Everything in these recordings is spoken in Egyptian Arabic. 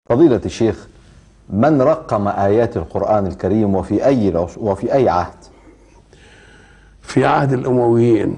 فضيلة الشيخ من رقم آيات القرآن الكريم وفي أي العص- وفي أي عهد؟ في عهد الأمويين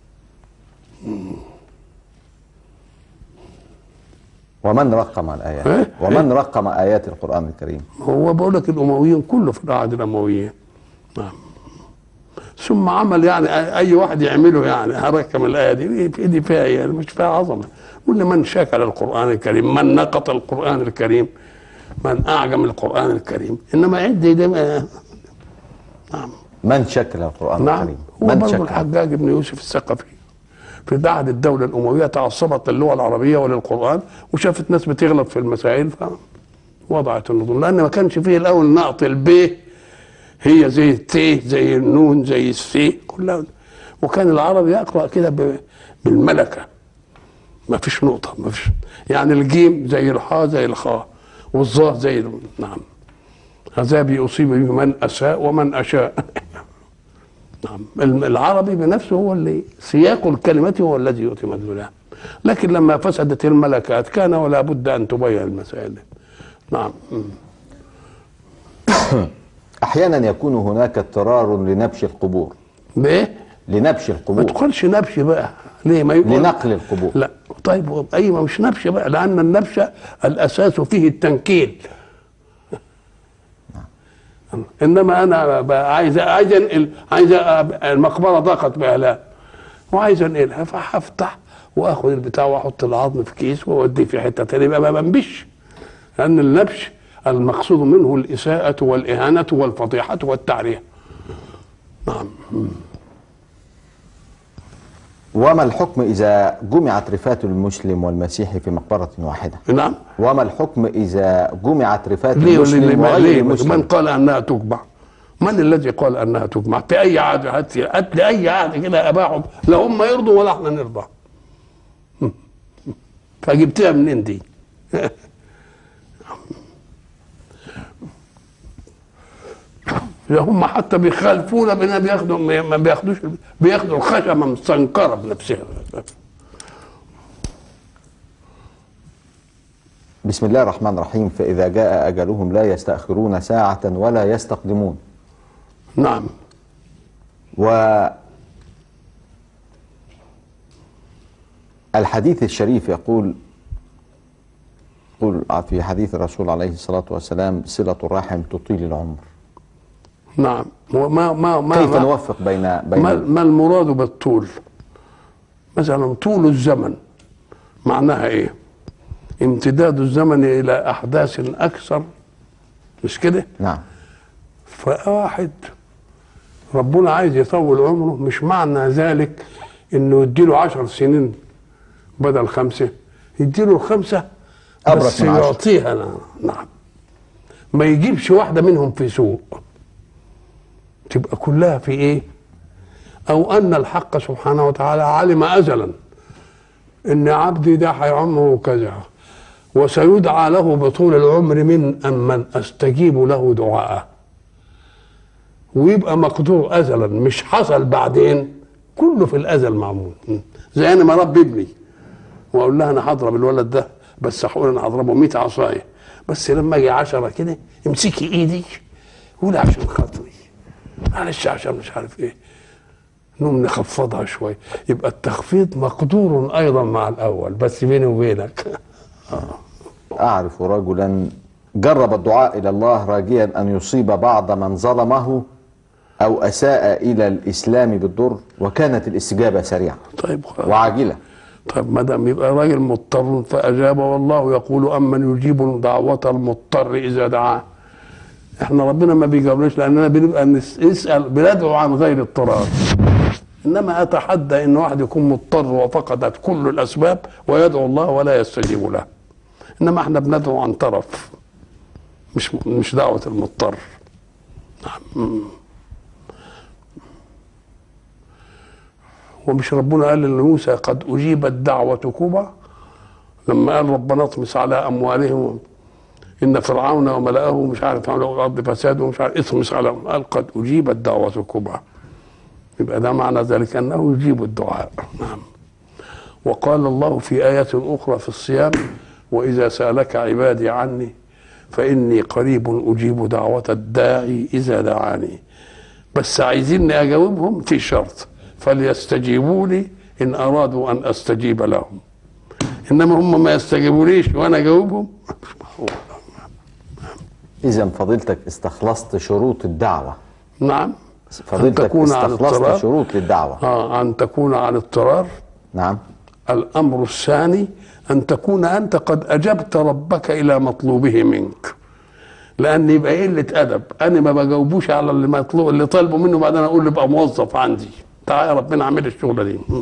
ومن رقم الآيات؟ إيه؟ ومن رقم آيات القرآن الكريم؟ هو بقول لك الأمويين كله في العهد الأمويين نعم ثم عمل يعني أي واحد يعمله يعني هركم الآية دي في دي فيها إيه؟ مش فيها عظمة كل من شكل القرآن الكريم من نقط القرآن الكريم من أعجم القرآن الكريم إنما عندي ده ما- نعم من شكل القرآن نعم الكريم؟ هو من برضه شكل؟ الحجاج بن يوسف الثقفي في عهد الدولة الأموية تعصبت للغة العربية وللقرآن وشافت ناس بتغلط في المسائل فوضعت النظم لأن ما كانش فيه الأول نقط الب هي زي الت زي النون زي السي كلها وكان العربي يقرأ كده ب- بالملكة ما فيش نقطة ما فيش يعني الجيم زي الحاء زي الخاء والظاء زي ال- نعم عذابي أصيب به من أساء ومن أشاء نعم الم- العربي بنفسه هو اللي سياق الكلمة هو الذي يؤتي مدلولها لكن لما فسدت الملكات كان ولا بد أن تبين المسائل دي. نعم مم. أحيانا يكون هناك اضطرار لنبش القبور بإيه؟ لنبش ما القبور تقولش نبش بقى ليه ما يقول لنقل القبور لا طيب هو- ايوه مش نبش بقى لان النبش الاساس فيه التنكيل انما انا بقى عايز عايز انقل عايز أ- المقبره ضاقت باهلها وعايز انقلها فهفتح واخد البتاع واحط العظم في كيس واوديه في حته تانية يبقى ما بنبش لان النبش المقصود منه الاساءه والاهانه والفضيحه والتعريه نعم وما الحكم إذا جمعت رفات المسلم والمسيحي في مقبرة واحدة؟ نعم وما الحكم إذا جمعت رفات ليه المسلم ليه وغير ليه من المسلم؟ قال انها تجمع من الذي قال انها تجمع في اي عهد هات هات لي اي عهد كده اباحهم لا هم يرضوا ولا احنا نرضى فجبتها منين دي ده هم حتى بيخالفونا بنا بياخدوا ما بياخدوش بياخدوا الخشبه مستنكره بنفسها بسم الله الرحمن الرحيم فإذا جاء أجلهم لا يستأخرون ساعة ولا يستقدمون نعم و الحديث الشريف يقول يقول في حديث الرسول عليه الصلاة والسلام صلة الرحم تطيل العمر نعم وما ما ما كيف ما نوفق بين بين ما, ما المراد بالطول مثلا طول الزمن معناها ايه امتداد الزمن الى احداث اكثر مش كده نعم فواحد ربنا عايز يطول عمره مش معنى ذلك انه يديله عشر سنين بدل خمسة يديله الخمسة أبرك بس من عشر. يعطيها نعم. نعم ما يجيبش واحدة منهم في سوء تبقى كلها في ايه او ان الحق سبحانه وتعالى علم ازلا ان عبدي ده هيعمره كذا وسيدعى له بطول العمر من أمن استجيب له دعاءه ويبقى مقدور ازلا مش حصل بعدين كله في الازل معمول زي انا ما ربي ابني واقول لها انا هضرب الولد ده بس هقول انا هضربه 100 عصايه بس لما اجي 10 كده امسكي ايدي قولي عشان خاطري معلش عشان مش عارف ايه نقوم نخفضها شوي يبقى التخفيض مقدور ايضا مع الاول بس بيني وبينك أعرف رجلا جرب الدعاء إلى الله راجيا أن يصيب بعض من ظلمه أو أساء إلى الإسلام بالضر وكانت الاستجابة سريعة طيب خلاص. وعاجلة طيب ما دام يبقى راجل مضطر فاجاب والله يقول امن يجيب دعوه المضطر اذا دعاه احنا ربنا ما بيجاوبناش لاننا بنبقى نس- نسال بندعو عن غير اضطرار انما اتحدى ان واحد يكون مضطر وفقدت كل الاسباب ويدعو الله ولا يستجيب له انما احنا بندعو عن طرف مش مش دعوه المضطر نعم. ومش ربنا قال لموسى قد اجيبت دعوتكما لما قال ربنا اطمس على اموالهم ان فرعون وملأه مش عارف عملوا الارض فساد ومش عارف اطمس على قال قد اجيبت دعوتكما يبقى ده معنى ذلك انه يجيب الدعاء نعم وقال الله في آية أخرى في الصيام وإذا سألك عبادي عني فإني قريب أجيب دعوة الداعي إذا دعاني بس عايزيني أجاوبهم في شرط فليستجيبوا لي إن أرادوا أن أستجيب لهم إنما هم ما يستجيبوليش وأنا أجاوبهم مش معقول. إذا فضيلتك استخلصت شروط الدعوة نعم فضيلتك أن تكون على استخلصت اضطرار شروط للدعوة آه أن تكون على اضطرار نعم الأمر الثاني أن تكون أنت قد أجبت ربك إلى مطلوبه منك لأن يبقى قلة أدب أنا ما بجاوبوش على اللي مطلوب اللي طالبه منه بعدين أقول له يبقى موظف عندي تعالى يا ربنا اعمل الشغلة دي م.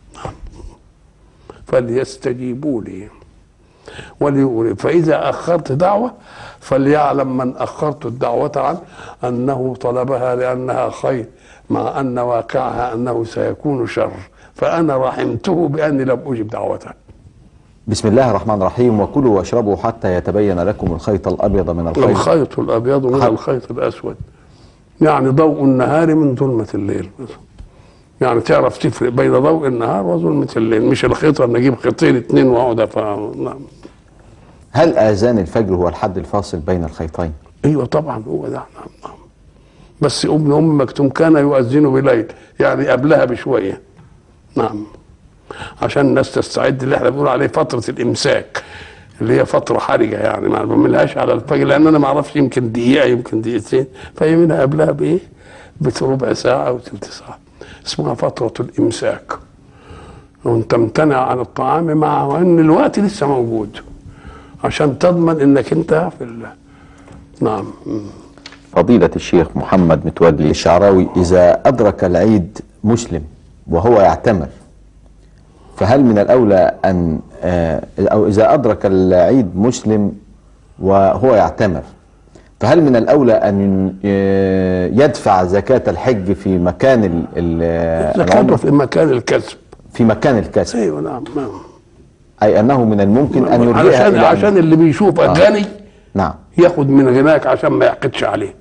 فليستجيبوا لي وليؤمنوا فإذا أخرت دعوة فليعلم من أخرت الدعوة عنه أنه طلبها لأنها خير مع أن واقعها أنه سيكون شر فأنا رحمته بأني لم أجب دعوته بسم الله الرحمن الرحيم وكلوا واشربوا حتى يتبين لكم الخيط الأبيض من الخيط الخيط الأبيض من خيط. الخيط الأسود يعني ضوء النهار من ظلمة الليل يعني تعرف تفرق بين ضوء النهار وظلمة الليل مش الخيط أن أجيب خيطين اتنين وأقعد أف- نعم هل آذان الفجر هو الحد الفاصل بين الخيطين ايوه طبعا هو ده نعم نعم بس ابن ام مكتوم كان يؤذن بليل يعني قبلها بشويه نعم عشان الناس تستعد اللي احنا بنقول عليه فتره الامساك اللي هي فتره حرجه يعني ما بعملهاش على الفجر لان انا ما اعرفش يمكن دقيقه يمكن دقيقتين فهي منها قبلها بايه؟ بربع ساعه او ثلث ساعه اسمها فتره الامساك وانت تمتنع عن الطعام مع ان الوقت لسه موجود عشان تضمن انك انت في ال... نعم فضيلة الشيخ محمد متولي الشعراوي إذا أدرك العيد مسلم وهو يعتمر فهل من الأولى أن آه، أو إذا أدرك العيد مسلم وهو يعتمر فهل من الأولى أن آه، يدفع زكاة الحج في مكان ال- ال- زكاته العمرة في مكان الكسب في مكان الكسب ايوه نعم نعم أي أنه من الممكن أن يرجعها علشان إلى عشان اللي بيشوفك غني نعم ياخد من غناك عشان ما يعقدش عليك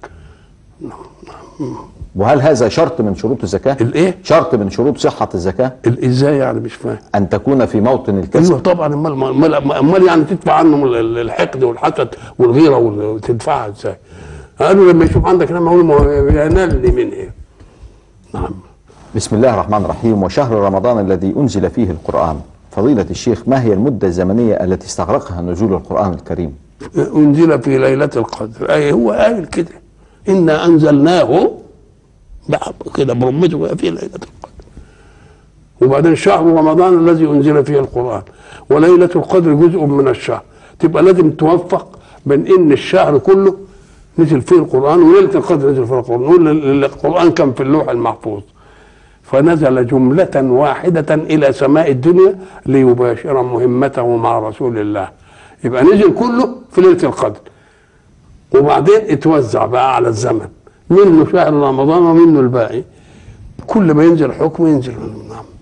وهل هذا شرط من شروط الزكاة؟ الايه؟ شرط من شروط صحة الزكاة ال- ازاي يعني مش فاهم أن تكون في موطن الكسب ايوه طبعا امال امال امال يعني تدفع عنهم ال- ال- الحقد والحسد والغيره وال- وتدفعها ازاي؟ قالوا لما يشوف عندك نعمه يقول ما هو ينال لي من ايه؟ نعم بسم الله الرحمن الرحيم وشهر رمضان الذي أنزل فيه القرآن فضيلة الشيخ ما هي المدة الزمنية التي استغرقها نزول القرآن الكريم انزل في ليله القدر اي هو قال كده انا انزلناه بقى كده برمته في ليله القدر وبعدين شهر رمضان الذي انزل فيه القران وليله القدر جزء من الشهر تبقى لازم توفق بين ان الشهر كله نزل فيه القران وليله القدر نزل فيه القران نقول ال- القران كان في اللوح المحفوظ فنزل جملة واحدة إلى سماء الدنيا ليباشر مهمته مع رسول الله يبقى نزل كله في ليلة القدر وبعدين اتوزع بقى على الزمن منه شهر رمضان ومنه الباقي كل ما ينزل حكم ينزل نعم